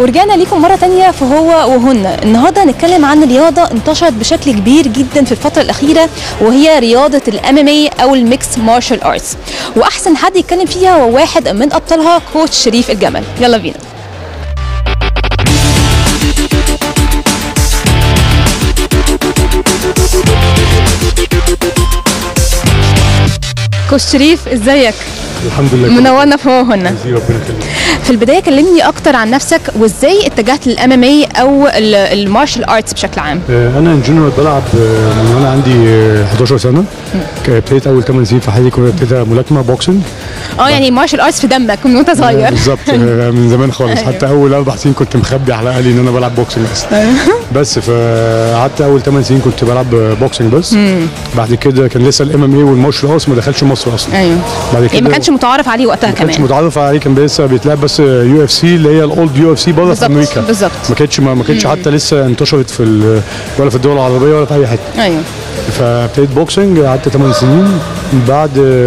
ورجعنا ليكم مرة تانية في هو وهن النهاردة هنتكلم عن رياضة انتشرت بشكل كبير جدا في الفترة الأخيرة وهي رياضة الام ام أو الميكس مارشال ارتس وأحسن حد يتكلم فيها هو واحد من أبطالها كوتش شريف الجمل يلا بينا كوتش شريف ازيك الحمد لله منورنا في هو وهن ربنا يخليك في البداية كلمني أكتر عن نفسك وإزاي اتجهت للام ام أو المارشال ارتس بشكل عام آه، انا ان جنرال بلعب آه، من وانا عندي آه، 11 سنه ك- ابتديت اول 8 سنين في حياتي كنت ابتديت ملاكمه بوكسنج اه يعني مارشال ارتس في دمك من وانت صغير بالظبط آه، من زمان خالص أيوه. حتى اول اربع سنين كنت مخبي على اهلي ان انا بلعب بوكسنج بس بس فقعدت اول 8 سنين كنت بلعب بوكسنج بس بعد كده كان لسه الام ام اي والمارشال ارتس ما دخلش مصر اصلا ايوه بعد يعني كده ما كانش متعارف عليه وقتها ما كانش كمان متعرف عليه كان لسه بيتلعب بس يو اف سي اللي هي الاولد يو اف سي بره في بالظبط، امريكا بالظبط. ما كانتش ما ما كانتش حتى لسه انتشرت في ال- ولا في الدول العربيه ولا في اي حته ايوه فابتديت بوكسنج قعدت 8 سنين بعد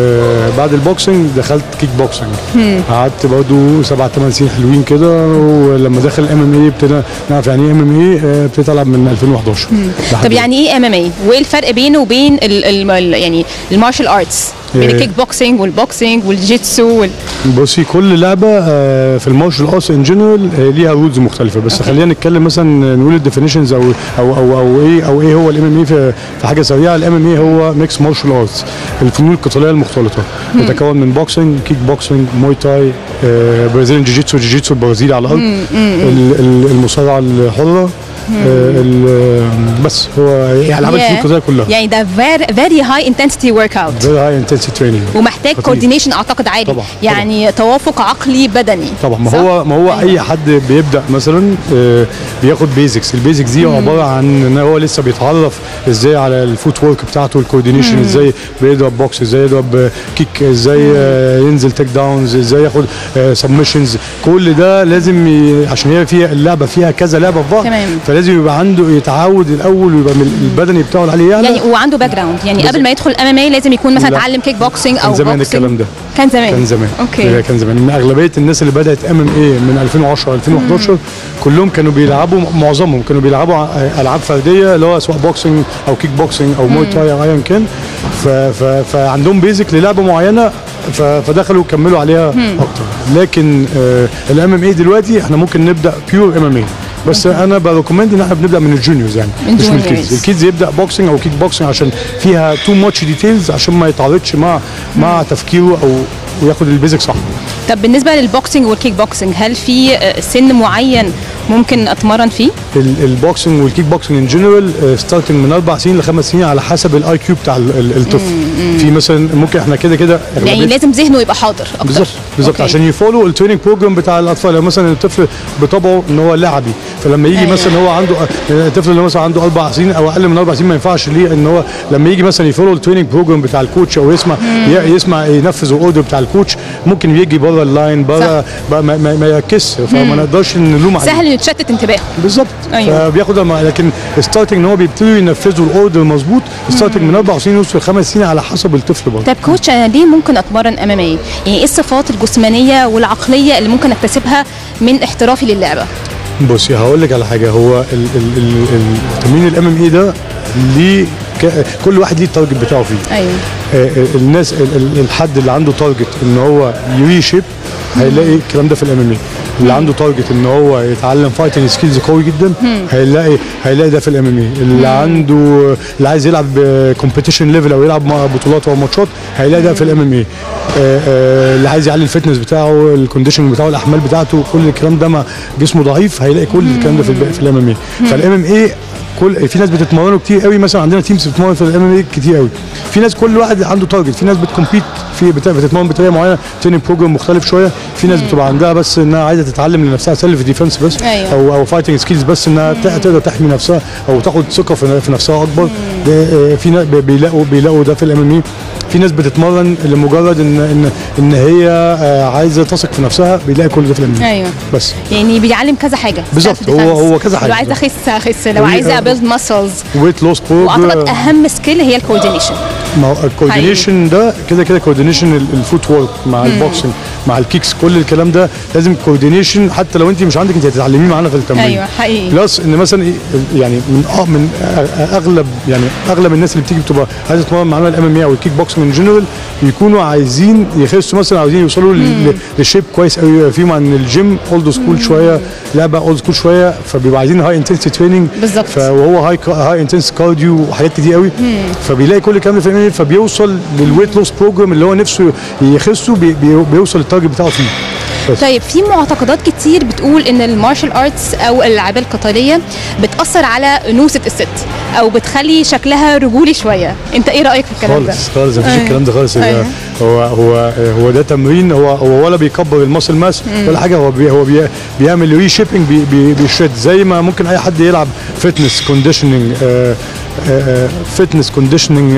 بعد البوكسنج دخلت كيك بوكسنج قعدت برضه سبع ثمان سنين حلوين كده ولما دخل الام ام اي ابتدينا نعرف يعني ايه ام ام اي ابتديت العب من 2011 لحد طب يعني ايه ام ام اي وايه الفرق بينه وبين ال ال ال يعني المارشال ارتس بين إيه. الكيك بوكسينج والبوكسينج والجيتسو وال... بصي كل لعبه آه، في المارشال ارتس ان جنرال ليها رولز مختلفه بس خلينا نتكلم مثلا نقول الديفينيشنز او او او او ايه او ايه هو الام ام اي في في حاجه سريعه الام ام اي هو ميكس مارشال ارتس الفنون القتاليه المختلطه يتكون من بوكسنج كيك بوكسنج موي تاي برازيليان جيجيتسو جيجيتسو البرازيلي على الارض ال- ال- المصارعه الحره آه، ال- بس هو يعني العاب الفنون Yeah. القتاليه كلها يعني ده فيري هاي انتنسيتي ورك اوت فيري هاي انتنسي تريننج ومحتاج خطير. كوردينيشن اعتقد عالي طبعا، يعني توافق عقلي بدني طبعا ما صح؟ هو ما هو أيوة. اي حد بيبدا مثلا آه، بياخد بيزكس البيزكس دي عباره عن ان هو لسه بيتعرف ازاي على الفوت وورك بتاعته الكوردينيشن ازاي بيضرب بوكس ازاي يضرب آه، كيك ازاي آه، ينزل تيك داونز ازاي ياخد سبمشنز كل ده لازم ي... عشان هي فيها اللعبه فيها كذا لعبه في بعض تمام. فلازم يبقى عنده يتعود الاول ويبقى من البدني بتاعه عليه يعلى يعني وعنده باك جراوند يعني قبل ما يدخل ام ام اي لازم يكون مثلا لا. اتعلم كيك بوكسينج او كان زمان بوكسينج. الكلام ده كان زمان كان زمان اوكي كان زمان من اغلبيه الناس اللي بدات ام ام اي من 2010 2011 كلهم كانوا بيلعبوا معظمهم كانوا بيلعبوا ع- العاب فرديه اللي هو سواء بوكسنج او كيك بوكسنج او موي تاي او ايا كان ف- ف- فعندهم بيزك للعبه معينه ف- فدخلوا كملوا عليها اكتر لكن الام ام اي دلوقتي احنا ممكن نبدا بيور ام ام اي بس انا بريكومند ان احنا بنبدا من الجونيورز يعني من مش من juniors. الكيدز الكيدز يبدا بوكسنج او كيك بوكسنج عشان فيها تو ماتش ديتيلز عشان ما يتعارضش مع مع تفكيره او وياخد البيزك صح طب بالنسبه للبوكسينج والكيك بوكسينج هل في آه، سن معين ممكن اتمرن فيه؟ ال- البوكسنج والكيك بوكسنج ان جنرال ستارتنج من اربع سنين لخمس سنين على حسب الاي كيو بتاع ال- ال- الطفل في مثلا ممكن احنا كده كده يعني أغلبية- لازم ذهنه يبقى حاضر اكتر بالظبط بالظبط أوكي. عشان يفولو التريننج بروجرام بتاع الاطفال يعني مثلا الطفل بطبعه ان هو لعبي فلما يجي أيوة. مثلا هو عنده الطفل اللي مثلا عنده اربع سنين او اقل من اربع سنين ما ينفعش ليه ان هو لما يجي مثلا يفولو التريننج بروجرام بتاع الكوتش او يسمع ي- يسمع ينفذ الاوردر بتاع الكوتش ممكن يجي بره اللاين بره بقى ما, ما, ما يركزش فما نقدرش نلوم عليه سهل يتشتت انتباهه بالظبط أيوة. فبياخد لما- لكن ستارتنج ان هو بيبتدوا ينفذوا الاوردر مظبوط ستارتنج من اربع سنين يوصل خمس سنين على حسب الطفل برضه طب كوتش انا ليه ممكن اتمرن ام ام اي؟ يعني ايه الصفات الجسمانيه والعقليه اللي ممكن اكتسبها من احترافي للعبه؟ بصي هقول لك على حاجه هو ال- ال- ال- ال- تمرين الام ام اي ده ليه ك- كل واحد ليه التارجت بتاعه فيه ايوه آه، آه، الناس ال- ال- الحد اللي عنده تارجت ان هو يريشيب هيلاقي الكلام ده في الام ام اي اللي عنده تارجت ان هو يتعلم فايتنج سكيلز قوي جدا هيلاقي هيلاقي ده في الام ام اي اللي عنده اللي عايز يلعب كومبيتيشن ليفل او يلعب مع بطولات او ماتشات هيلاقي ده في الام ام اي اللي عايز يعلي الفتنس بتاعه الكونديشن بتاعه الاحمال بتاعته كل الكلام ده مع جسمه ضعيف هيلاقي كل الكلام ده في الب- في الام ام اي فالام ام اي كل في ناس بتتمرنوا كتير قوي مثلا عندنا تيمز بتتمرن في الام ام اي كتير قوي في ناس كل واحد عنده تارجت في ناس بتكمبيت في بت- بتتمرن بطريقه معينه تريننج بروجرام مختلف شويه في ناس بتبقى عندها بس انها عايزه تتعلم لنفسها سيلف ديفense بس أيوة. او او فايتنج سكيلز بس انها ت- تقدر تحمي نفسها او تاخد ثقه في في نفسها اكبر ده آه، في ناس بي- بيلاقوا بيلاقوا ده في الام ام اي في ناس بتتمرن لمجرد ان ان ان هي آه، عايزه تثق في نفسها بيلاقي كل ده في الام ام ايوه بس يعني بيعلم كذا حاجه بالظبط، self هو- defense. هو كذا حاجة. لو عايزه اخس اخس لو وي- عايزه آه. ابيلد ماسلز ويت لوس واعتقد اهم سكيل هي الكوردينيشن ما هو الكوردينيشن ده كده كده كوردينيشن الفوت وورك مع البوكسنج مع الكيكس كل الكلام ده لازم كوردينيشن حتى لو انت مش عندك انت هتتعلميه معانا في التمرين ايوه حقيقي بلس ان مثلا إيه، يعني من اه من أ- اغلب يعني اغلب الناس اللي بتيجي بتبقى عايزه تتمرن معانا الام ام اي او الكيك بوكس من جنرال بيكونوا عايزين يخسوا مثلا عايزين يوصلوا ل- للشيب كويس قوي فيهم عن الجيم اولد سكول شويه لعبه اولد سكول شويه فبيبقوا عايزين هاي انتنسيتي تريننج بالظبط. وهو هاي هاي انتنس كارديو وحاجات كتير قوي فبيلاقي كل الكلام ده في MMA فبيوصل للويت لوس بروجرام اللي هو نفسه يخسه بي بي بيوصل التارجت بتاعه فيه بس. طيب في معتقدات كتير بتقول ان المارشال ارتس او الالعاب القتاليه بتاثر على انوثه الست او بتخلي شكلها رجولي شويه انت ايه رايك في الكلام ده خالص خالص مفيش أيوة. الكلام ده خالص أيوة. هو هو هو ده تمرين هو هو ولا بيكبر الماسل ماس ولا حاجه هو بي هو بي بيعمل ري شيبنج بي بي بيشد زي ما ممكن اي حد يلعب فتنس كونديشننج فتنس كونديشننج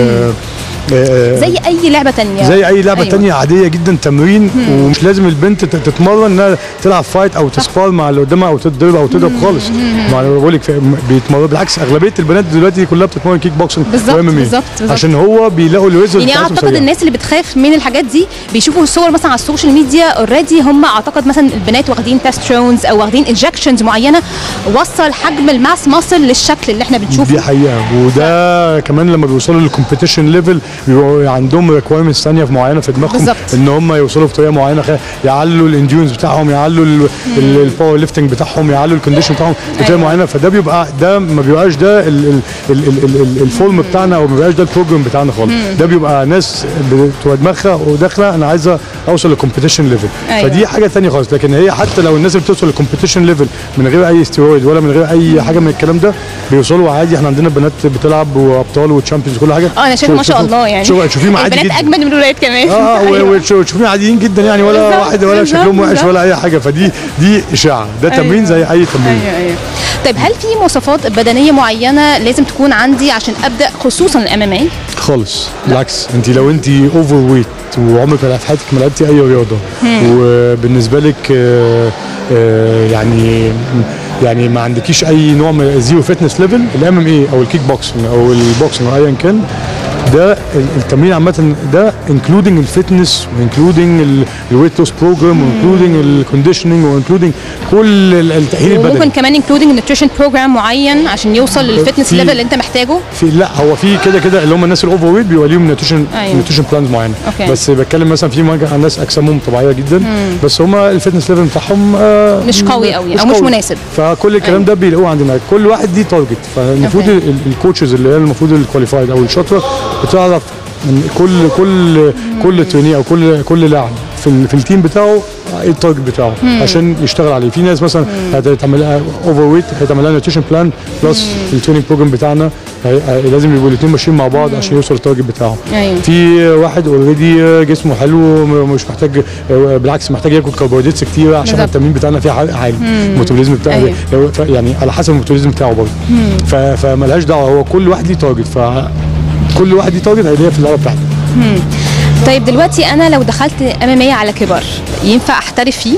زي اي لعبه تانية زي اي لعبه أيوة. أيوة. تانية عاديه جدا تمرين ومش لازم البنت تت- تتمرن انها تلعب فايت او تسبار مع اللي قدامها او تضرب او تضرب خالص ما انا بقول لك بيتمرن بالعكس اغلبيه البنات دلوقتي كلها بتتمرن كيك بوكسنج بالظبط، و MMA. بالظبط، بالظبط. عشان هو بيلاقوا الريزلت يعني اعتقد الناس اللي بتخاف من الحاجات دي بيشوفوا صور مثلا على السوشيال ميديا اوريدي هم اعتقد مثلا البنات واخدين تسترونز او واخدين انجكشنز معينه وصل حجم الماس ماسل للشكل اللي احنا بنشوفه دي حقيقه وده كمان لما بيوصلوا للكومبيتيشن ليفل بيبقوا عندهم ريكويرمنتس ثانيه في معينه في دماغهم بالظبط. ان هم يوصلوا بطريقه معينه خ- يعلوا الانديونز بتاعهم يعلوا الباور ليفتنج بتاعهم يعلوا الكونديشن بتاعهم بطريقه أيوة. معينه فده بيبقى ده ما بيبقاش ده ال- ال- ال- ال- ال- ال- الفورم بتاعنا او ما بيبقاش ده البروجرام بتاعنا خالص ده بيبقى ناس بتبقى دماغها وداخله انا عايزه اوصل للكومبيتيشن ليفل أيوة. فدي حاجه ثانيه خالص لكن هي حتى لو الناس اللي بتوصل للكومبيتيشن ليفل من غير اي ستيرويد ولا من غير اي حاجه من الكلام ده بيوصلوا عادي احنا عندنا بنات بتلعب وابطال وتشامبيونز كل حاجه اه انا شايفه ما شاء الله يعني شوف شوفيهم عادي البنات جدا اجمد من الولاد كمان اه أيوة. وتشوفيهم عاديين جدا يعني ولا بالظبط، واحد ولا بالظبط، شكلهم وحش بالظبط. ولا اي حاجه فدي دي اشاعه ده تمرين أيوة. زي اي تمرين ايوه ايوه طيب هل في مواصفات بدنيه معينه لازم تكون عندي عشان ابدا خصوصا الام ام اي خالص بالعكس انت لو انت اوفر ويت وعمرك ما في حياتك ما لعبتي اي رياضه وبالنسبه لك آه، آه، يعني يعني ما عندكيش اي نوع من زيرو فيتنس ليفل الام ام اي او الكيك بوكسنج او البوكسنج او ايا كان ده ال- التمرين عامه ده انكلودنج الفتنس وانكلودنج الويت لوس بروجرام وانكلودنج الكونديشننج وانكلودنج كل ال- التاهيل وممكن البدني كمان انكلودنج نيوتريشن بروجرام معين عشان يوصل للفتنس في- ليفل اللي انت محتاجه في لا هو في كده كده اللي هم الناس الاوفر ويت بيبقى ليهم نيوتريشن أيوة. نيوتريشن بلانز معينه أوكي. بس بتكلم مثلا في مج- ناس اجسامهم طبيعيه جدا بس هم الفتنس ليفل بتاعهم آه، مش قوي قوي أو مش قوي. مناسب. فكل الكلام أيوة. ده بيلاقوه عندنا كل واحد ليه تارجت فالمفروض أوكي. ال- الكوتشز اللي هي المفروض الكواليفايد او الشاطره بتعرف من كل كل كل تريني او كل كل لاعب في ال- في التيم بتاعه ايه التارجت بتاعه عشان يشتغل عليه في ناس مثلا هتعمل لها اوفر ويت هتعمل لها نيوتريشن بلان بلس التريننج بروجرام بتاعنا هي- هي- لازم يبقوا الاثنين ماشيين مع بعض عشان يوصل التارجت بتاعه أيوة. في واحد اوريدي جسمه حلو م- مش محتاج بالعكس محتاج ياكل كربوهيدرات كتير عشان بالظبط. التمرين بتاعنا فيه عالي عالي الميتابوليزم بتاعه أيوة. لو- ف- يعني على حسب الميتابوليزم بتاعه برضه ف- فملهاش دعوه هو كل واحد ليه تارجت فكل واحد ليه تارجت هيلاقيها في اللعبه بتاعته طيب دلوقتي انا لو دخلت ام ام اي على كبر ينفع احترف فيه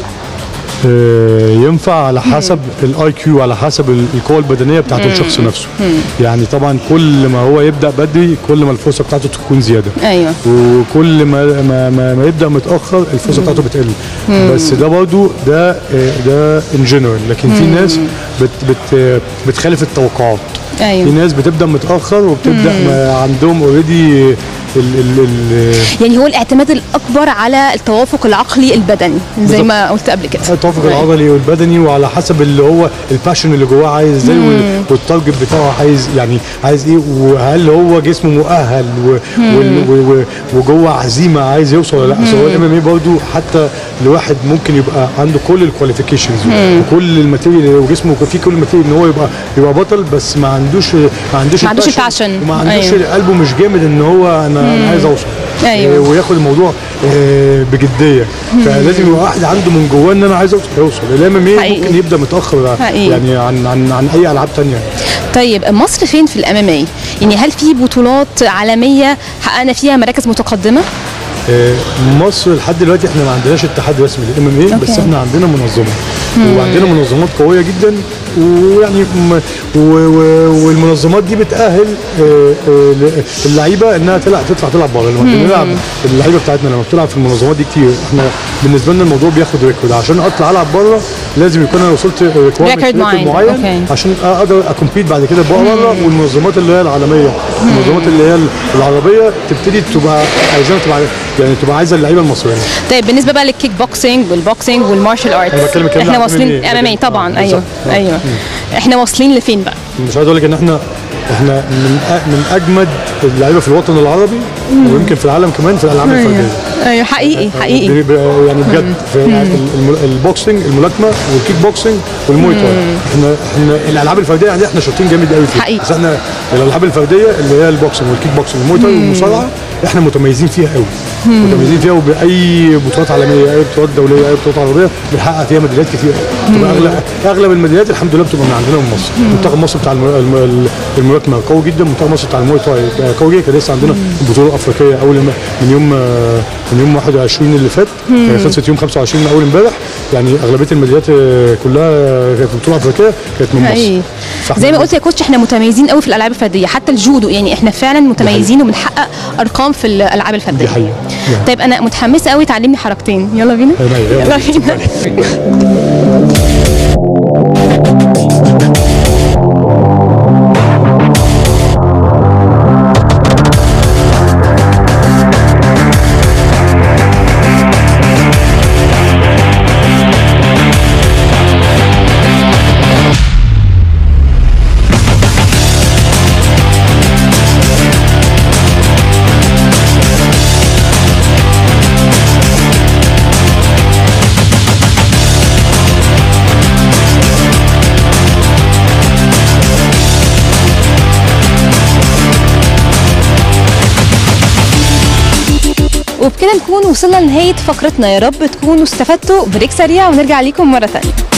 آه، ينفع على حسب الاي كيو على حسب ال- القوه البدنيه بتاعت الشخص نفسه يعني طبعا كل ما هو يبدا بدري كل ما الفرصه بتاعته تكون زياده ايوه وكل ما ما, ما, ما يبدا متاخر الفرصه بتاعته بتقل بس ده برضو ده آه، ده ان جنرال لكن في ناس بت بت بتخالف التوقعات في ايوه ناس بتبدا متاخر وبتبدا ما عندهم اوريدي ال ال ال يعني هو الاعتماد الاكبر على التوافق العقلي البدني زي بالظبط. ما قلت قبل كده التوافق العضلي والبدني وعلى حسب اللي هو الباشن اللي جواه عايز ازاي وال- والتارجت بتاعه عايز يعني عايز ايه وهل هو جسمه مؤهل و- وال- و- و- وجوه عزيمه عايز يوصل ولا لا أصل هو الام ام اي برضه حتى لواحد ممكن يبقى عنده كل الكواليفيكيشنز وكل الماتيريال وجسمه فيه كل الماتيريال ان هو يبقى يبقى بطل بس ما عندوش ما عندوش ما عندوش الباشن الباشن. وما عندوش أيوه. قلبه مش جامد ان هو انا أنا عايز اوصل أيوه. آه، وياخد الموضوع آه، بجديه فلازم يبقى واحد عنده من جواه ان انا عايز اوصل هيوصل الام ام حقيقي. ممكن يبدا متاخر حقيقي. يعني عن عن عن اي العاب تانية طيب مصر فين في الام ام اي يعني هل في بطولات عالميه حققنا فيها مراكز متقدمه آه، مصر لحد دلوقتي احنا ما عندناش اتحاد رسمي للام ام اي بس أوكي. احنا عندنا منظمه وعندنا منظمات قويه جدا ويعني م- و- و- والمنظمات دي بتاهل آه، آه، اللعيبه انها تلعب تطلع تلعب بره لما بنلعب اللعيبه بتاعتنا لما بتلعب في المنظمات دي كتير احنا بالنسبه لنا الموضوع بياخد ريكورد عشان اطلع العب بره لازم يكون انا وصلت Record معين. أوكي. عشان اقدر اكمبيت بعد كده بره والمنظمات اللي هي العالميه المنظمات اللي هي العربيه تبتدي تبقى عايزانا تبقى يعني تبقى عايزه اللعيبه المصريين طيب بالنسبه بقى للكيك بوكسينج والبوكسينج والمارشال ارتس أنا بتكلم الكلام ده احنا عن واصلين MMA. ام ام اي طبعا آه، ايوه بالظبط. آه. ايوه احنا واصلين لفين بقى مش عايز اقول لك ان احنا احنا من أ- من اجمد اللعيبه في الوطن العربي ويمكن في العالم كمان في الالعاب الفرديه ايوه حقيقي حقيقي ب- ب- يعني بجد في الم- البوكسنج الملاكمه والكيك بوكسنج والموي تاي احنا احنا الالعاب الفرديه يعني احنا شاطرين جامد قوي فيها حقيقي. بس احنا الالعاب الفرديه اللي هي البوكسنج والكيك بوكسنج والموي تاي والمصارعه احنا متميزين فيها قوي متميزين فيها وباي بطولات عالميه اي بطولات دوليه اي بطولات عربيه بنحقق فيها ميداليات كتير بتبقى اغلب اغلب الميداليات الحمد لله بتبقى من عندنا من مصر منتخب مصر بتاع الم- الم- الملاكمه قوي جدا منتخب مصر بتاع الموي تاي قوي جدا كان لسه عندنا البطوله الافريقيه اول ما- من يوم آه، من يوم 21 اللي فات آه، خلصت يوم 25 من اول امبارح يعني اغلبيه الميداليات آه، كلها كانت في البطوله الافريقيه كانت من حقيقي مصر فإحنا زي ما قلت يا كوتش احنا متميزين قوي في الالعاب الفرديه حتى الجودو يعني احنا فعلا متميزين وبنحقق ارقام في الالعاب الفرديه دي حقيقة. دي حقيقة. طيب انا متحمسه قوي تعلمني حركتين يلا بينا يلا يلا بينا. بينا وبكده نكون وصلنا لنهايه فقرتنا يا رب تكونوا استفدتوا بريك سريع ونرجع ليكم مره ثانيه